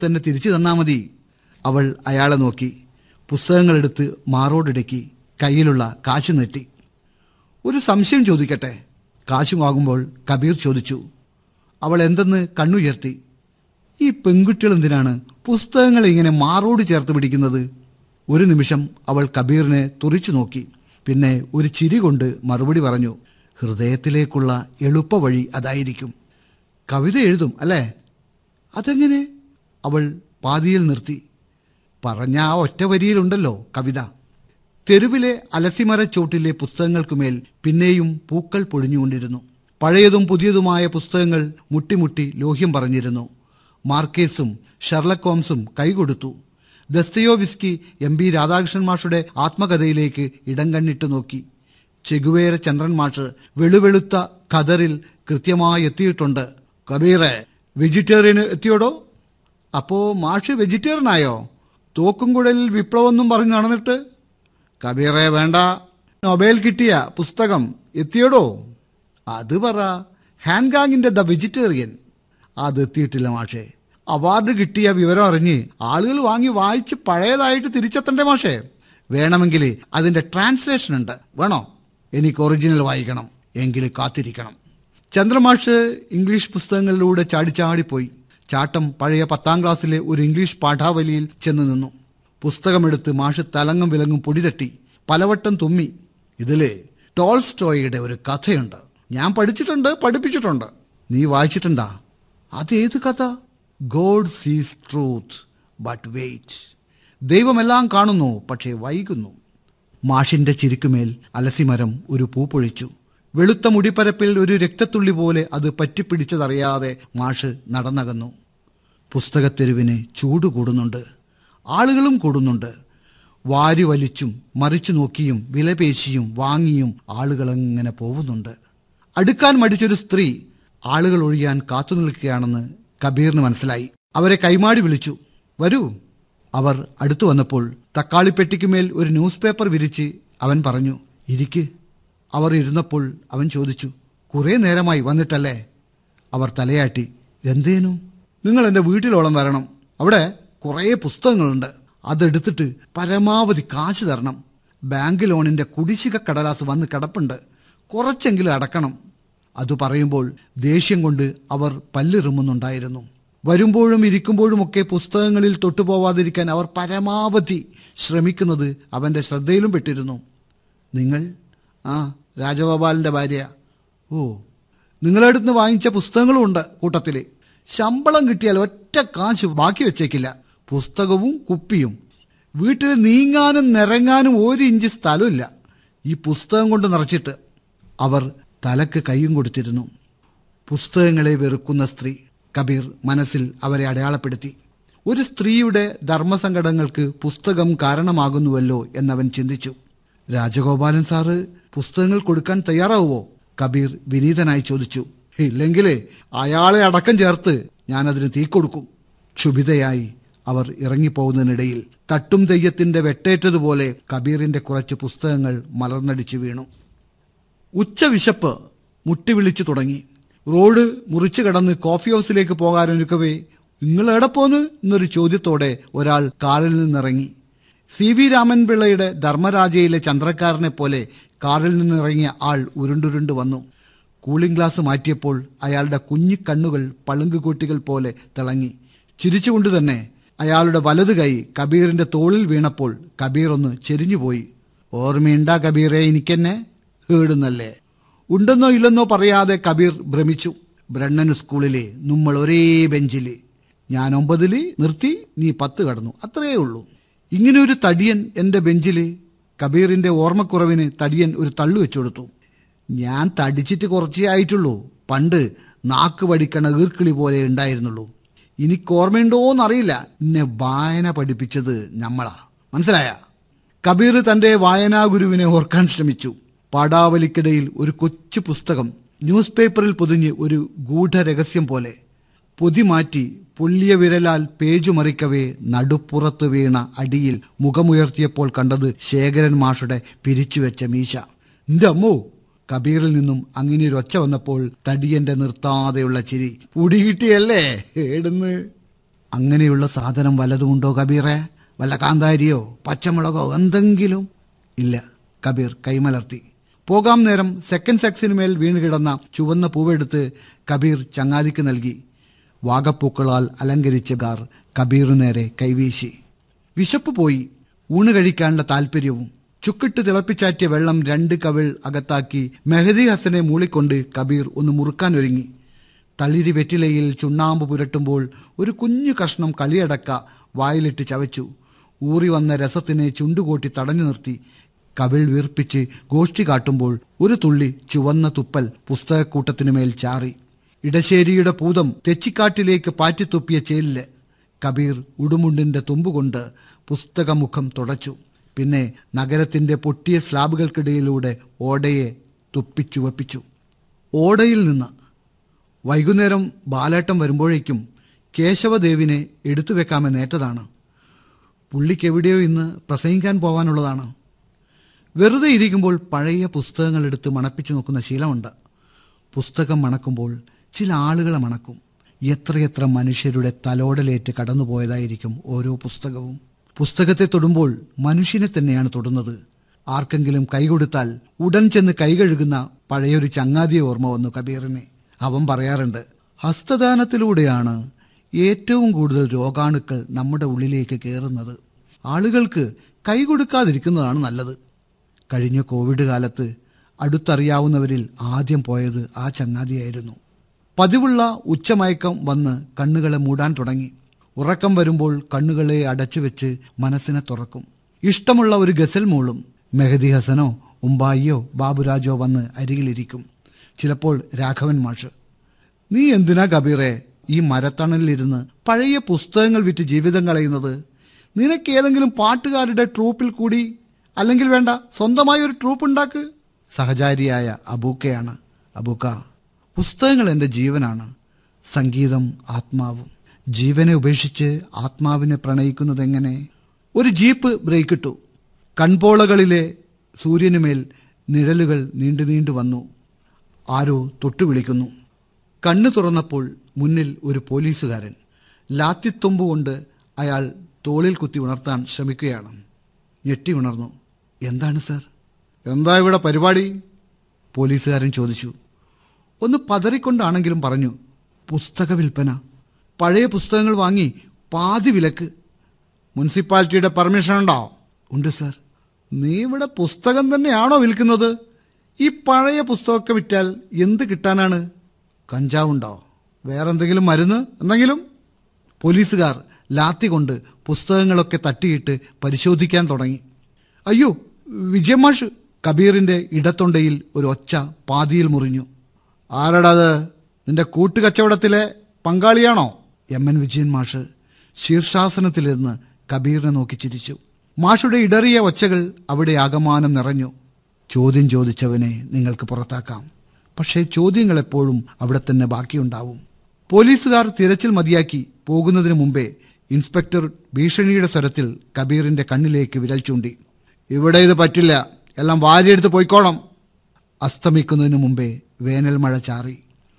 തന്നെ തിരിച്ചു തന്നാ മതി അവൾ അയാളെ നോക്കി പുസ്തകങ്ങളെടുത്ത് മാറോടിടക്കി കയ്യിലുള്ള കാശ് നെട്ടി ഒരു സംശയം ചോദിക്കട്ടെ കാശ് വാങ്ങുമ്പോൾ കബീർ ചോദിച്ചു അവൾ എന്തെന്ന് കണ്ണുയർത്തി ഈ പെൺകുട്ടികൾ എന്തിനാണ് പുസ്തകങ്ങൾ ഇങ്ങനെ മാറോട് ചേർത്ത് പിടിക്കുന്നത് ഒരു നിമിഷം അവൾ കബീറിനെ തുറിച്ചു നോക്കി പിന്നെ ഒരു ചിരി കൊണ്ട് മറുപടി പറഞ്ഞു ഹൃദയത്തിലേക്കുള്ള എളുപ്പ വഴി അതായിരിക്കും കവിത എഴുതും അല്ലേ അതെങ്ങനെ അവൾ പാതിയിൽ നിർത്തി പറഞ്ഞ ആ ഒറ്റ വരിയിലുണ്ടല്ലോ കവിത തെരുവിലെ അലസിമരച്ചോട്ടിലെ പുസ്തകങ്ങൾക്കുമേൽ പിന്നെയും പൂക്കൾ പൊഴിഞ്ഞുകൊണ്ടിരുന്നു പഴയതും പുതിയതുമായ പുസ്തകങ്ങൾ മുട്ടിമുട്ടി ലോഹ്യം പറഞ്ഞിരുന്നു മാർക്കേസും ഷെർലക് ഹോംസും കൈകൊടുത്തു ദസ്തയോവിസ്കി എം ബി രാധാകൃഷ്ണൻ മാഷുടെ ആത്മകഥയിലേക്ക് ഇടം കണ്ണിട്ട് നോക്കി ചെഗുവേര ചന്ദ്രൻ മാഷ് വെളുവെളുത്ത ഖദറിൽ കൃത്യമായി എത്തിയിട്ടുണ്ട് കബീറെ വെജിറ്റേറിയന് എത്തിയോടോ അപ്പോ മാഷ് വെജിറ്റേറിയൻ ആയോ തോക്കുംകുഴലിൽ വിപ്ലവെന്നും പറഞ്ഞ് നടന്നിട്ട് കബീറെ വേണ്ട നൊബേൽ കിട്ടിയ പുസ്തകം എത്തിയടോ അത് പറ ഹാൻഗാങ്ങിന്റെ ദ വെജിറ്റേറിയൻ അത് എത്തിയിട്ടില്ല മാഷേ അവാർഡ് കിട്ടിയ വിവരം അറിഞ്ഞ് ആളുകൾ വാങ്ങി വായിച്ച് പഴയതായിട്ട് തിരിച്ചെത്തണ്ടേ മാഷേ വേണമെങ്കിൽ അതിന്റെ ട്രാൻസ്ലേഷൻ ഉണ്ട് വേണോ എനിക്ക് ഒറിജിനൽ വായിക്കണം എങ്കിൽ കാത്തിരിക്കണം ചന്ദ്രമാഷ് ഇംഗ്ലീഷ് പുസ്തകങ്ങളിലൂടെ ചാടിച്ചാടിപ്പോയി ചാട്ടം പഴയ പത്താം ക്ലാസ്സിലെ ഒരു ഇംഗ്ലീഷ് പാഠാവലിയിൽ ചെന്ന് നിന്നു പുസ്തകമെടുത്ത് മാഷ് തലങ്ങും വിലങ്ങും പൊടി തട്ടി പലവട്ടം തുമ്മി ഇതില് ടോൾസ്റ്റോയുടെ ഒരു കഥയുണ്ട് ഞാൻ പഠിച്ചിട്ടുണ്ട് പഠിപ്പിച്ചിട്ടുണ്ട് നീ വായിച്ചിട്ടുണ്ടാ അതേത് കഥ ഗോഡ് സീസ് ട്രൂത്ത് ബട്ട് വെയിറ്റ് ദൈവമെല്ലാം കാണുന്നു പക്ഷേ വൈകുന്നു മാഷിന്റെ ചിരിക്കുമേൽ അലസിമരം ഒരു പൂ പൊഴിച്ചു വെളുത്ത മുടിപ്പരപ്പിൽ ഒരു രക്തത്തുള്ളി പോലെ അത് പറ്റിപ്പിടിച്ചതറിയാതെ മാഷ് നടന്നകന്നു പുസ്തകത്തെരുവിന് ചൂട് കൂടുന്നുണ്ട് ആളുകളും കൂടുന്നുണ്ട് വാരി വലിച്ചും മറിച്ചു നോക്കിയും വിലപേശിയും വാങ്ങിയും ആളുകളെങ്ങനെ പോകുന്നുണ്ട് അടുക്കാൻ മടിച്ചൊരു സ്ത്രീ ആളുകൾ ഒഴിയാൻ കാത്തു നിൽക്കുകയാണെന്ന് കബീറിന് മനസ്സിലായി അവരെ കൈമാടി വിളിച്ചു വരൂ അവർ അടുത്തു വന്നപ്പോൾ തക്കാളിപ്പെട്ടിക്കുമേൽ ഒരു ന്യൂസ് പേപ്പർ വിരിച്ച് അവൻ പറഞ്ഞു ഇരിക്ക് അവർ ഇരുന്നപ്പോൾ അവൻ ചോദിച്ചു കുറേ നേരമായി വന്നിട്ടല്ലേ അവർ തലയാട്ടി എന്തേനു നിങ്ങൾ എൻ്റെ വീട്ടിലോളം വരണം അവിടെ കുറേ പുസ്തകങ്ങളുണ്ട് അതെടുത്തിട്ട് പരമാവധി കാശ് തരണം ബാങ്ക് ലോണിന്റെ കുടിശ്ശിക കടലാസ് വന്ന് കിടപ്പുണ്ട് കുറച്ചെങ്കിലും അടക്കണം അത് പറയുമ്പോൾ ദേഷ്യം കൊണ്ട് അവർ പല്ലിറുമുന്നുണ്ടായിരുന്നു വരുമ്പോഴും ഇരിക്കുമ്പോഴുമൊക്കെ പുസ്തകങ്ങളിൽ തൊട്ടുപോവാതിരിക്കാൻ അവർ പരമാവധി ശ്രമിക്കുന്നത് അവന്റെ ശ്രദ്ധയിലും പെട്ടിരുന്നു നിങ്ങൾ ആ രാജഗോപാലിന്റെ ഭാര്യ ഓ നിങ്ങളടുത്ത് വാങ്ങിച്ച പുസ്തകങ്ങളും ഉണ്ട് കൂട്ടത്തിൽ ശമ്പളം കിട്ടിയാൽ ഒറ്റ കാശ് ബാക്കി വെച്ചേക്കില്ല പുസ്തകവും കുപ്പിയും വീട്ടിൽ നീങ്ങാനും നിറങ്ങാനും ഒരു ഇഞ്ച് സ്ഥലമില്ല ഈ പുസ്തകം കൊണ്ട് നിറച്ചിട്ട് അവർ തലക്ക് കൈയും കൊടുത്തിരുന്നു പുസ്തകങ്ങളെ വെറുക്കുന്ന സ്ത്രീ കബീർ മനസ്സിൽ അവരെ അടയാളപ്പെടുത്തി ഒരു സ്ത്രീയുടെ ധർമ്മസങ്കടങ്ങൾക്ക് പുസ്തകം കാരണമാകുന്നുവല്ലോ എന്നവൻ ചിന്തിച്ചു രാജഗോപാലൻ സാറ് പുസ്തകങ്ങൾ കൊടുക്കാൻ തയ്യാറാവുമോ കബീർ വിനീതനായി ചോദിച്ചു ഇല്ലെങ്കിലേ അയാളെ അടക്കം ചേർത്ത് ഞാനതിന് തീ കൊടുക്കും ക്ഷുഭിതയായി അവർ ഇറങ്ങിപ്പോകുന്നതിനിടയിൽ തട്ടും തെയ്യത്തിന്റെ വെട്ടേറ്റതുപോലെ കബീറിന്റെ കുറച്ച് പുസ്തകങ്ങൾ മലർന്നടിച്ചു വീണു ഉച്ച വിശപ്പ് മുട്ടിവിളിച്ചു തുടങ്ങി റോഡ് മുറിച്ചു കടന്ന് കോഫി ഹൗസിലേക്ക് പോകാനൊരുക്കവേ നിങ്ങൾ എവിടെ പോന്ന് എന്നൊരു ചോദ്യത്തോടെ ഒരാൾ കാറിൽ നിന്നിറങ്ങി സി വി രാമൻപിള്ളയുടെ ധർമ്മരാജയിലെ ചന്ദ്രക്കാരനെ പോലെ കാറിൽ നിന്നിറങ്ങിയ ആൾ ഉരുണ്ടുരുണ്ട് വന്നു കൂളിംഗ് ഗ്ലാസ് മാറ്റിയപ്പോൾ അയാളുടെ കുഞ്ഞു കണ്ണുകൾ പളുങ്കുകൂട്ടികൾ പോലെ തിളങ്ങി ചിരിച്ചുകൊണ്ട് തന്നെ അയാളുടെ വലതു കൈ കബീറിന്റെ തോളിൽ വീണപ്പോൾ കബീർ ഒന്ന് ചെരിഞ്ഞുപോയി ഓർമ്മയുണ്ടാ കബീറെ എനിക്കെന്നെ ഹേടുന്നല്ലേ ഉണ്ടെന്നോ ഇല്ലെന്നോ പറയാതെ കബീർ ഭ്രമിച്ചു ബ്രണ്ണൻ സ്കൂളിലെ നമ്മൾ ഒരേ ബെഞ്ചില് ഞാൻ ഒമ്പതില് നിർത്തി നീ പത്ത് കടന്നു അത്രയേ ഉള്ളൂ ഇങ്ങനെ ഒരു തടിയൻ എന്റെ ബെഞ്ചില് കബീറിന്റെ ഓർമ്മക്കുറവിന് തടിയൻ ഒരു തള്ളു വെച്ചു കൊടുത്തു ഞാൻ തടിച്ചിട്ട് കുറച്ചേ ആയിട്ടുള്ളൂ പണ്ട് നാക്ക് പഠിക്കണ ഈർക്കിളി പോലെ ഉണ്ടായിരുന്നുള്ളൂ എനിക്ക് ഓർമ്മയുണ്ടോന്നറിയില്ല എന്നെ വായന പഠിപ്പിച്ചത് ഞമ്മളാ മനസ്സിലായ കബീർ തന്റെ വായനാ ഗുരുവിനെ ഓർക്കാൻ ശ്രമിച്ചു പാടാവലിക്കിടയിൽ ഒരു കൊച്ചു പുസ്തകം ന്യൂസ് പേപ്പറിൽ പൊതിഞ്ഞ് ഒരു ഗൂഢരഹസ്യം പോലെ പൊതി മാറ്റി പൊള്ളിയ വിരലാൽ പേജു മറിക്കവേ നടുപ്പുറത്ത് വീണ അടിയിൽ മുഖമുയർത്തിയപ്പോൾ കണ്ടത് ശേഖരൻ മാഷുടെ പിരിച്ചുവെച്ച മീശ എന്റെ അമ്മോ കബീറിൽ നിന്നും അങ്ങനെ ഒരു ഒച്ച വന്നപ്പോൾ തടിയന്റെ നിർത്താതെയുള്ള ചിരി പുടികിട്ടിയല്ലേ ഏടുന്ന് അങ്ങനെയുള്ള സാധനം വല്ലതുമുണ്ടോ കബീറെ വല്ല കാന്താരിയോ പച്ചമുളകോ എന്തെങ്കിലും ഇല്ല കബീർ കൈമലർത്തി പോകാം നേരം സെക്കൻഡ് സെക്സിന് മേൽ വീണ് കിടന്ന ചുവന്ന പൂവെടുത്ത് കബീർ ചങ്ങാതിക്ക് നൽകി വാഗപ്പൂക്കളാൽ അലങ്കരിച്ച കാർ കബീറിനു നേരെ കൈവീശി വിശപ്പ് പോയി ഊണ് കഴിക്കാനുള്ള താല്പര്യവും ചുക്കിട്ട് തിളപ്പിച്ചാറ്റിയ വെള്ളം രണ്ട് കവിൾ അകത്താക്കി മെഹദി ഹസനെ മൂളിക്കൊണ്ട് കബീർ ഒന്ന് മുറുക്കാൻ ഒരുങ്ങി തളിരി വെറ്റിലയിൽ ചുണ്ണാമ്പ് പുരട്ടുമ്പോൾ ഒരു കുഞ്ഞു കഷ്ണം കളിയടക്ക വായിലിട്ട് ചവച്ചു ഊറി വന്ന രസത്തിനെ ചുണ്ടുകൂട്ടി തടഞ്ഞു നിർത്തി കവിൾ വീർപ്പിച്ച് ഗോഷ്ഠി കാട്ടുമ്പോൾ ഒരു തുള്ളി ചുവന്ന തുപ്പൽ പുസ്തകക്കൂട്ടത്തിനുമേൽ ചാറി ഇടശ്ശേരിയുടെ പൂതം തെച്ചിക്കാട്ടിലേക്ക് പാറ്റിത്തുപ്പിയ ചേലില് കബീർ ഉടുമുണ്ടിന്റെ തുമ്പുകൊണ്ട് പുസ്തകമുഖം തുടച്ചു പിന്നെ നഗരത്തിന്റെ പൊട്ടിയ സ്ലാബുകൾക്കിടയിലൂടെ ഓടയെ തുപ്പിച്ചുവപ്പിച്ചു ഓടയിൽ നിന്ന് വൈകുന്നേരം ബാലേട്ടം വരുമ്പോഴേക്കും കേശവദേവിനെ എടുത്തു വെക്കാമെന്നേറ്റതാണ് പുള്ളിക്കെവിടെയോ ഇന്ന് പ്രസംഗിക്കാൻ പോവാനുള്ളതാണ് വെറുതെ ഇരിക്കുമ്പോൾ പഴയ പുസ്തകങ്ങൾ എടുത്ത് മണപ്പിച്ചു നോക്കുന്ന ശീലമുണ്ട് പുസ്തകം മണക്കുമ്പോൾ ചില ആളുകളെ മണക്കും എത്രയെത്ര മനുഷ്യരുടെ തലോടലേറ്റ് കടന്നുപോയതായിരിക്കും ഓരോ പുസ്തകവും പുസ്തകത്തെ തൊടുമ്പോൾ മനുഷ്യനെ തന്നെയാണ് തൊടുന്നത് ആർക്കെങ്കിലും കൈകൊടുത്താൽ ഉടൻ ചെന്ന് കൈകഴുകുന്ന പഴയൊരു ചങ്ങാതിയെ ഓർമ്മ വന്നു കബീറിനെ അവൻ പറയാറുണ്ട് ഹസ്തദാനത്തിലൂടെയാണ് ഏറ്റവും കൂടുതൽ രോഗാണുക്കൾ നമ്മുടെ ഉള്ളിലേക്ക് കയറുന്നത് ആളുകൾക്ക് കൈ കൊടുക്കാതിരിക്കുന്നതാണ് നല്ലത് കഴിഞ്ഞ കോവിഡ് കാലത്ത് അടുത്തറിയാവുന്നവരിൽ ആദ്യം പോയത് ആ ചങ്ങാതിയായിരുന്നു പതിവുള്ള ഉച്ചമയക്കം വന്ന് കണ്ണുകളെ മൂടാൻ തുടങ്ങി ഉറക്കം വരുമ്പോൾ കണ്ണുകളെ അടച്ചു വെച്ച് മനസ്സിനെ തുറക്കും ഇഷ്ടമുള്ള ഒരു ഗസൽ മൂളും മെഹദി ഹസനോ ഉമ്പായിയോ ബാബുരാജോ വന്ന് അരികിലിരിക്കും ചിലപ്പോൾ രാഘവൻ മാഷ് നീ എന്തിനാ കബീറെ ഈ മരത്തണലിലിരുന്ന് പഴയ പുസ്തകങ്ങൾ വിറ്റ് ജീവിതം കളയുന്നത് നിനക്ക് ഏതെങ്കിലും പാട്ടുകാരുടെ ട്രൂപ്പിൽ കൂടി അല്ലെങ്കിൽ വേണ്ട സ്വന്തമായി ഒരു ട്രൂപ്പ് ഉണ്ടാക്ക് സഹചാരിയായ അബൂക്കയാണ് അബൂക്ക പുസ്തകങ്ങൾ എൻ്റെ ജീവനാണ് സംഗീതം ആത്മാവും ജീവനെ ഉപേക്ഷിച്ച് ആത്മാവിനെ പ്രണയിക്കുന്നത് എങ്ങനെ ഒരു ജീപ്പ് ബ്രേക്ക് ഇട്ടു കൺപോളകളിലെ സൂര്യനുമേൽ നിഴലുകൾ നീണ്ടു നീണ്ടു വന്നു ആരോ തൊട്ടു വിളിക്കുന്നു കണ്ണു തുറന്നപ്പോൾ മുന്നിൽ ഒരു പോലീസുകാരൻ ലാത്തിത്തുമ്പ് കൊണ്ട് അയാൾ തോളിൽ കുത്തി ഉണർത്താൻ ശ്രമിക്കുകയാണ് ഞെട്ടി ഉണർന്നു എന്താണ് സർ എന്താ ഇവിടെ പരിപാടി പോലീസുകാരൻ ചോദിച്ചു ഒന്ന് പതറിക്കൊണ്ടാണെങ്കിലും പറഞ്ഞു പുസ്തക വിൽപ്പന പഴയ പുസ്തകങ്ങൾ വാങ്ങി പാതി വിലക്ക് മുനിസിപ്പാലിറ്റിയുടെ പെർമിഷൻ ഉണ്ടോ ഉണ്ട് സർ നീ ഇവിടെ പുസ്തകം തന്നെയാണോ വിൽക്കുന്നത് ഈ പഴയ പുസ്തകമൊക്കെ വിറ്റാൽ എന്ത് കിട്ടാനാണ് കഞ്ചാവുണ്ടോ വേറെന്തെങ്കിലും മരുന്ന് എന്തെങ്കിലും പോലീസുകാർ ലാത്തി കൊണ്ട് പുസ്തകങ്ങളൊക്കെ തട്ടിയിട്ട് പരിശോധിക്കാൻ തുടങ്ങി അയ്യോ വിജയമാഷ് കബീറിന്റെ ഇടത്തൊണ്ടയിൽ ഒരു ഒച്ച പാതിയിൽ മുറിഞ്ഞു ആരടാത് നിന്റെ കൂട്ടുകച്ചവടത്തിലെ പങ്കാളിയാണോ എം എൻ വിജയൻ മാഷ് ശീർഷാസനത്തിലിരുന്ന് കബീറിനെ നോക്കി ചിരിച്ചു മാഷുടെ ഇടറിയ ഒച്ചകൾ അവിടെ ആകമാനം നിറഞ്ഞു ചോദ്യം ചോദിച്ചവനെ നിങ്ങൾക്ക് പുറത്താക്കാം പക്ഷേ ചോദ്യങ്ങൾ എപ്പോഴും അവിടെ തന്നെ ബാക്കിയുണ്ടാവും പോലീസുകാർ തിരച്ചിൽ മതിയാക്കി പോകുന്നതിന് മുമ്പേ ഇൻസ്പെക്ടർ ഭീഷണിയുടെ സ്വരത്തിൽ കബീറിന്റെ കണ്ണിലേക്ക് വിരൽ ചൂണ്ടി ഇവിടെ ഇത് പറ്റില്ല എല്ലാം വാരിയെടുത്ത് പോയിക്കോണം അസ്തമിക്കുന്നതിനു മുമ്പേ വേനൽ മഴ ചാറി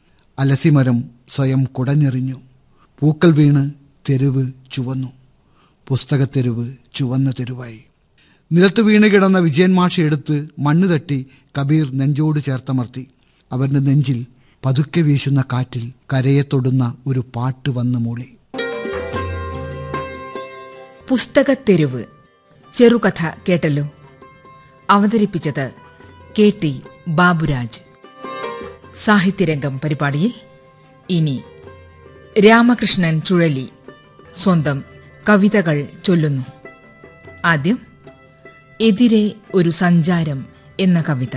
അലസിമരം സ്വയം കുടഞ്ഞെറിഞ്ഞു പൂക്കൾ വീണ് തെരുവ് ചുവന്നു പുസ്തകത്തെരുവ് ചുവന്ന തെരുവായി നിലത്ത് വീണ് കിടന്ന വിജയൻ മാഷ എടുത്ത് മണ്ണ് തട്ടി കബീർ നെഞ്ചോട് ചേർത്തമർത്തി അവന്റെ നെഞ്ചിൽ പതുക്കെ വീശുന്ന കാറ്റിൽ കരയെ തൊടുന്ന ഒരു പാട്ട് വന്നു മൂളി പുസ്തകത്തെരുവ് ചെറുകഥ കേട്ടല്ലോ അവതരിപ്പിച്ചത് കെ ടി ബാബുരാജ് സാഹിത്യരംഗം പരിപാടിയിൽ ഇനി രാമകൃഷ്ണൻ ചുഴലി സ്വന്തം കവിതകൾ ചൊല്ലുന്നു ആദ്യം എതിരെ ഒരു സഞ്ചാരം എന്ന കവിത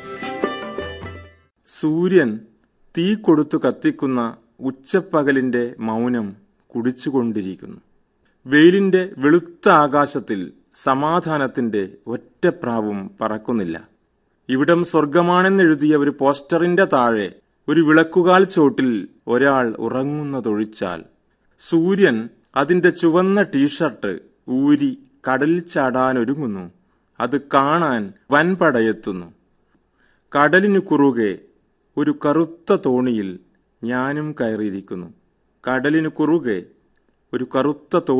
സൂര്യൻ തീ കൊടുത്തു കത്തിക്കുന്ന ഉച്ചപ്പകലിന്റെ മൗനം കുടിച്ചുകൊണ്ടിരിക്കുന്നു വെയിലിന്റെ വെളുത്ത ആകാശത്തിൽ സമാധാനത്തിന്റെ ഒറ്റപ്രാവും പറക്കുന്നില്ല ഇവിടം സ്വർഗമാണെന്നെഴുതിയ ഒരു പോസ്റ്ററിന്റെ താഴെ ഒരു വിളക്കുകാൽ ചോട്ടിൽ ഒരാൾ ഉറങ്ങുന്നതൊഴിച്ചാൽ സൂര്യൻ അതിന്റെ ചുവന്ന ടീഷർട്ട് ഊരി കടലിൽ ചാടാനൊരുങ്ങുന്നു അത് കാണാൻ വൻപടയെത്തുന്നു കടലിനു കുറുകെ ഒരു കറുത്ത തോണിയിൽ ഞാനും കയറിയിരിക്കുന്നു കടലിനു കുറുകെ ഒരു കറുത്ത